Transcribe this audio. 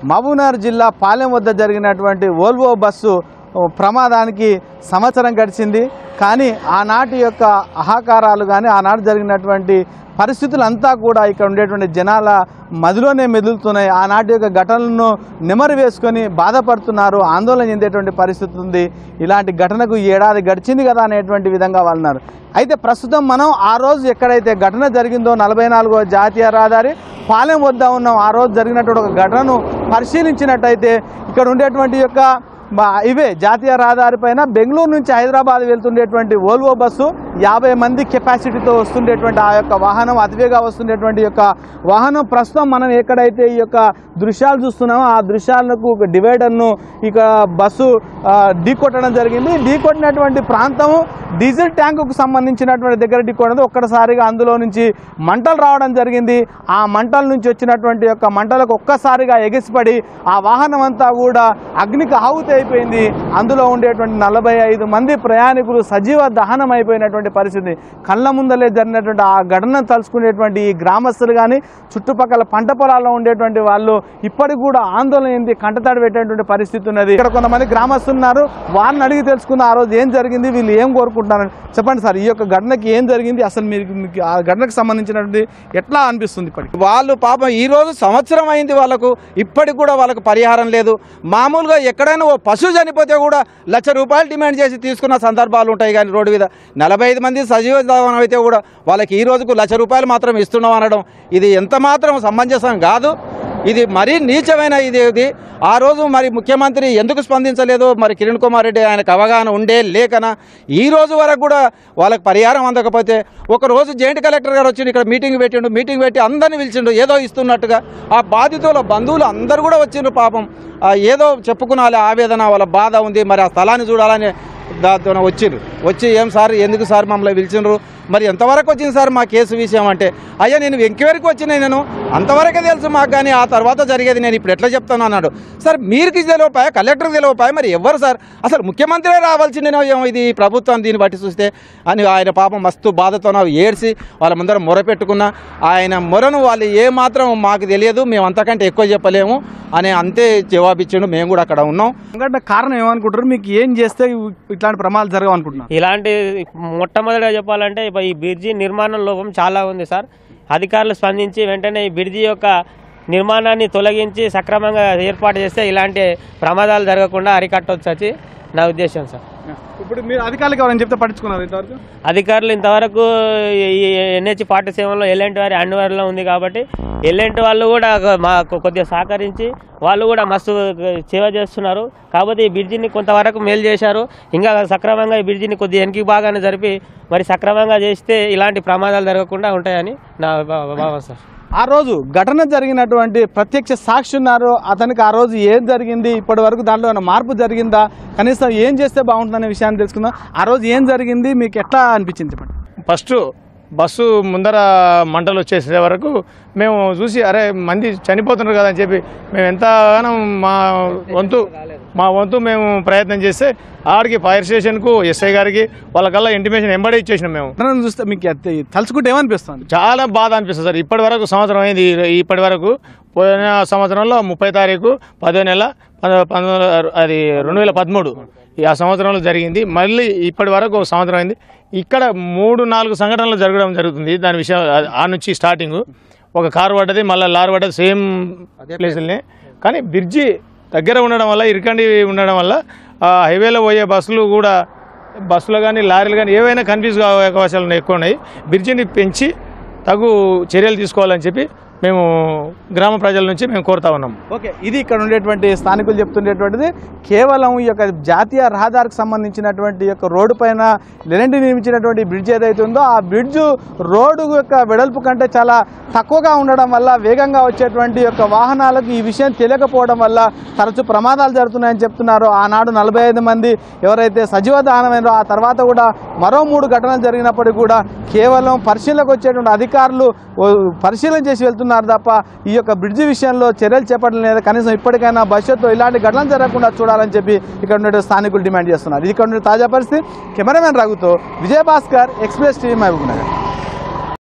మహబూబ్నగర్ జిల్లా పాలెం వద్ద జరిగినటువంటి ఓల్వో బస్సు ప్రమాదానికి సంవత్సరం గడిచింది కానీ ఆనాటి యొక్క అహాకారాలు కానీ ఆనాడు జరిగినటువంటి పరిస్థితులంతా కూడా ఇక్కడ ఉండేటువంటి జనాల మదిలోనే మెదులుతున్నాయి ఆనాటి యొక్క ఘటనలను నెమరు వేసుకొని బాధపడుతున్నారు ఆందోళన చెందేటువంటి పరిస్థితి ఉంది ఇలాంటి ఘటనకు ఈ ఏడాది గడిచింది కదా అనేటువంటి విధంగా వాళ్ళన్నారు అయితే ప్రస్తుతం మనం ఆ రోజు ఎక్కడైతే ఘటన జరిగిందో నలభై నాలుగో జాతీయ రహదారి పాలెం వద్ద ఉన్నాం ఆ రోజు జరిగినటువంటి ఒక ఘటనను పరిశీలించినట్టయితే ఇక్కడ ఉండేటువంటి యొక్క మా ఇవే జాతీయ రహదారి పైన బెంగళూరు నుంచి హైదరాబాద్ వెళ్తుండేటువంటి ఓల్వో బస్సు యాభై మంది కెపాసిటీతో వస్తుండేటువంటి ఆ యొక్క వాహనం అతివేగా వస్తుండేటువంటి యొక్క వాహనం ప్రస్తుతం మనం ఎక్కడైతే ఈ యొక్క దృశ్యాలు చూస్తున్నామో ఆ దృశ్యాలకు ఒక డివైడర్ను ఇక బస్సు ఆ, ఢీకొట్టడం జరిగింది ఢీకొట్టినటువంటి ప్రాంతం డీజిల్ ట్యాంకుకు సంబంధించినటువంటి దగ్గర ఢీకొట్టడం ఒక్కసారిగా అందులో నుంచి మంటలు రావడం జరిగింది ఆ మంటల నుంచి వచ్చినటువంటి యొక్క మంటలకు ఒక్కసారిగా ఎగిసిపడి ఆ వాహనం అంతా కూడా అగ్నికి ఆహుతి అయిపోయింది అందులో ఉండేటువంటి నలభై ఐదు మంది ప్రయాణికులు సజీవ దహనం అయిపోయినటువంటి పరిస్థితి కళ్ళ ముందలే జరిగినటువంటి ఆ ఘటనను తలుచుకునేటువంటి ఈ గ్రామస్తులు కానీ చుట్టుపక్కల పంట పొలాల్లో ఉండేటువంటి వాళ్ళు ఇప్పటికి కూడా ఆందోళన చెంది కంటతాడు పెట్టేటువంటి పరిస్థితి ఉన్నది ఇక్కడ కొంతమంది గ్రామస్తులు ఉన్నారు వారిని అడిగి తెలుసుకుందాం ఆ రోజు ఏం జరిగింది వీళ్ళు ఏం కోరుకుంటున్నారు చెప్పండి సార్ ఈ యొక్క ఘటనకి ఏం జరిగింది అసలు మీకు మీకు ఆ ఘటనకు సంబంధించినటువంటి ఎట్లా అనిపిస్తుంది ఇప్పటికి వాళ్ళు పాపం ఈ రోజు సంవత్సరం అయింది వాళ్ళకు ఇప్పటికి కూడా వాళ్ళకు పరిహారం లేదు మామూలుగా ఎక్కడైనా ఓ పశువు చనిపోతే కూడా లక్ష రూపాయలు డిమాండ్ చేసి తీసుకున్న సందర్భాలు ఉంటాయి కానీ రోడ్డు మీద నలభై ఐదు మంది సజీవ దహనం అయితే కూడా వాళ్ళకి ఈ రోజుకు లక్ష రూపాయలు మాత్రం ఇస్తున్నాం అనడం ఇది ఎంత మాత్రం సమంజసం కాదు ఇది మరీ నీచమైన ఇది ఇది ఆ రోజు మరి ముఖ్యమంత్రి ఎందుకు స్పందించలేదు మరి కిరణ్ కుమార్ రెడ్డి ఆయనకు అవగాహన ఉండే లేకనా ఈ రోజు వరకు కూడా వాళ్ళకి పరిహారం అందకపోతే ఒక రోజు జాయింట్ కలెక్టర్ గారు వచ్చి ఇక్కడ మీటింగ్ పెట్టిండు మీటింగ్ పెట్టి అందరిని పిలిచిండు ఏదో ఇస్తున్నట్టుగా ఆ బాధితుల బంధువులు అందరు కూడా వచ్చిండ్రు పాపం ఆ ఏదో చెప్పుకునాలి ఆవేదన వాళ్ళ బాధ ఉంది మరి ఆ స్థలాన్ని చూడాలని దాంతో వచ్చిండ్రు వచ్చి ఏం సార్ ఎందుకు సార్ మమ్మల్ని పిలిచిండ్రు మరి ఎంతవరకు వచ్చింది సార్ మా కేసు విషయం అంటే అయ్యా నేను ఎంక్వైరీకి వచ్చిన నేను అంతవరకే తెలుసు మాకు కానీ ఆ తర్వాత జరిగేది నేను ఇప్పుడు ఎట్లా చెప్తాను అన్నాడు సార్ మీరుకి తెలియపాయా కలెక్టర్కి తెలియపాయా మరి ఎవరు సార్ అసలు ముఖ్యమంత్రి రావాల్సిందేనో ఏమో ఇది ప్రభుత్వం దీన్ని బట్టి చూస్తే అని ఆయన పాపం మస్తు బాధతో ఏడ్చి వాళ్ళ ముందర మొర పెట్టుకున్న ఆయన మొరను వాళ్ళు ఏ మాత్రం మాకు తెలియదు మేము అంతకంటే ఎక్కువ చెప్పలేము అని అంతే జవాబిచ్చిండు మేము కూడా అక్కడ ఉన్నాం ఎందుకంటే కారణం ఏమనుకుంటారు మీకు ఏం చేస్తే ఇట్లాంటి ప్రమాదాలు జరగవు అనుకుంటున్నారు ఇలాంటి మొట్టమొదటిగా చెప్పాలంటే ఇప్పుడు ఈ బ్రిడ్జి నిర్మాణం లోపం చాలా ఉంది సార్ అధికారులు స్పందించి వెంటనే ఈ బ్రిడ్జి యొక్క నిర్మాణాన్ని తొలగించి సక్రమంగా ఏర్పాటు చేస్తే ఇలాంటి ప్రమాదాలు జరగకుండా అరికట్టవచ్చు వచ్చి నా ఉద్దేశం సార్ ఇప్పుడు మీరు అధికారులకు ఎవరైనా చెప్తే పట్టించుకున్నారు ఇంతవరకు అధికారులు ఇంతవరకు ఈ ఎన్హెచ్ ఫార్టీ సెవెన్లో ఎల్ఎంటి వారి అండర్వేర్లో ఉంది కాబట్టి ఎల్ఎంటి వాళ్ళు కూడా మాకు కొద్దిగా సహకరించి వాళ్ళు కూడా మస్తు సేవ చేస్తున్నారు కాకపోతే ఈ బ్రిడ్జిని కొంతవరకు మేలు చేశారు ఇంకా సక్రమంగా ఈ బ్రిడ్జిని కొద్దిగా వెనక్కి బాగానే జరిపి మరి సక్రమంగా చేస్తే ఇలాంటి ప్రమాదాలు జరగకుండా ఉంటాయని నా భా- భావం సార్ ఆ రోజు ఘటన జరిగినటువంటి ప్రత్యక్ష సాక్షి ఉన్నారు అతనికి ఆ రోజు ఏం జరిగింది ఇప్పటి వరకు దాంట్లో ఏమైనా మార్పు జరిగిందా కనీసం ఏం చేస్తే బాగుంటుందనే విషయాన్ని తెలుసుకుందాం ఆ రోజు ఏం జరిగింది మీకు ఎట్లా అనిపించింది చెప్పండి ఫస్ట్ బస్సు ముందర మంటలు వచ్చేసే వరకు మేము చూసి అరే మంది చనిపోతున్నారు కదా అని చెప్పి మేము ఎంతగానో మా వంతు మా వంతు మేము ప్రయత్నం చేస్తే ఆడికి ఫైర్ స్టేషన్కు ఎస్ఐ గారికి వాళ్ళకల్లా ఇంటిమేషన్ ఎంబడే ఇచ్చేసినాం మేము ఘటనను చూస్తే మీకు ఎత్త- తలుచుకుంటే ఏమనిపిస్తుంది చాలా బాధ అనిపిస్తుంది సార్ ఇప్పటి వరకు సంవత్సరం అయింది ఈ- ఇప్పటి వరకు పోయిన సంవత్సరంలో ముప్పై తారీఖు పదో నెల పంద- పంతొమ్మిది వందల- అది రెండు వేల పదమూడు ఈ ఆ సంవత్సరంలో జరిగింది మళ్ళీ ఇప్పటి వరకు ఒక సంవత్సరం అయింది ఇక్కడ మూడు నాలుగు సంఘటనలు జరగడం జరుగుతుంది దాని విషయం ఆ- ఆ నుంచి స్టార్టింగ్ ఒక కారు పడ్డది మళ్ళీ లారీ పడ్డది సేమ్ ప్లేసులనే కానీ బ్రిడ్జి దగ్గర ఉండడం వల్ల ఇరకండి ఉండడం వల్ల ఆ హైవేలో పోయే బస్సులు కూడా బస్సులు కానీ లారీలు కానీ ఏవైనా కన్ఫ్యూజ్ కావే అవకాశాలు ఎక్కువ ఉన్నాయి బ్రిడ్జిని పెంచి తగు చర్యలు తీసుకోవాలని చెప్పి మేము గ్రామ ప్రజల నుంచి మేము కోరుతా ఉన్నాం ఓకే ఇది ఇక్కడ ఉండేటువంటి స్థానికులు చెప్తుండేటువంటిది కేవలం ఈ యొక్క జాతీయ రహదారికి సంబంధించినటువంటి యొక్క రోడ్డు పైన లెరంటి నిర్మించినటువంటి బ్రిడ్జ్ ఏదైతే ఉందో ఆ బ్రిడ్జ్ రోడ్డు యొక్క వెడల్పు కంటే చాలా తక్కువగా ఉండడం వల్ల వేగంగా వచ్చేటువంటి యొక్క వాహనాలకు ఈ విషయం తెలియకపోవడం వల్ల తరచూ ప్రమాదాలు జరుగుతున్నాయని చెప్తున్నారు ఆనాడు నలభై ఐదు మంది ఎవరైతే సజీవ దానమైనారో ఆ తర్వాత కూడా మరో మూడు ఘటనలు జరిగినప్పటికీ కూడా కేవలం పరిశీలనకు వచ్చేటువంటి అధికారులు ఓ పరిశీలన చేసి వెళ్తున్నారు తప్ప ఈ యొక్క బ్రిడ్జి విషయంలో చర్యలు చేపట్టలేదు కనీసం ఇప్పటికైనా భవిష్యత్తులో ఇలాంటి ఘటనలు జరగకుండా చూడాలని చెప్పి ఇక్కడ ఉండే స్థానికులు డిమాండ్ చేస్తున్నారు ఇది ఇక్కడ ఉండే తాజా పరిస్థితి కెమెరామెన్ రఘుతో విజయభాస్కర్ ఎక్స్ప్రెస్ టీవీ మహబూబ్ నగర్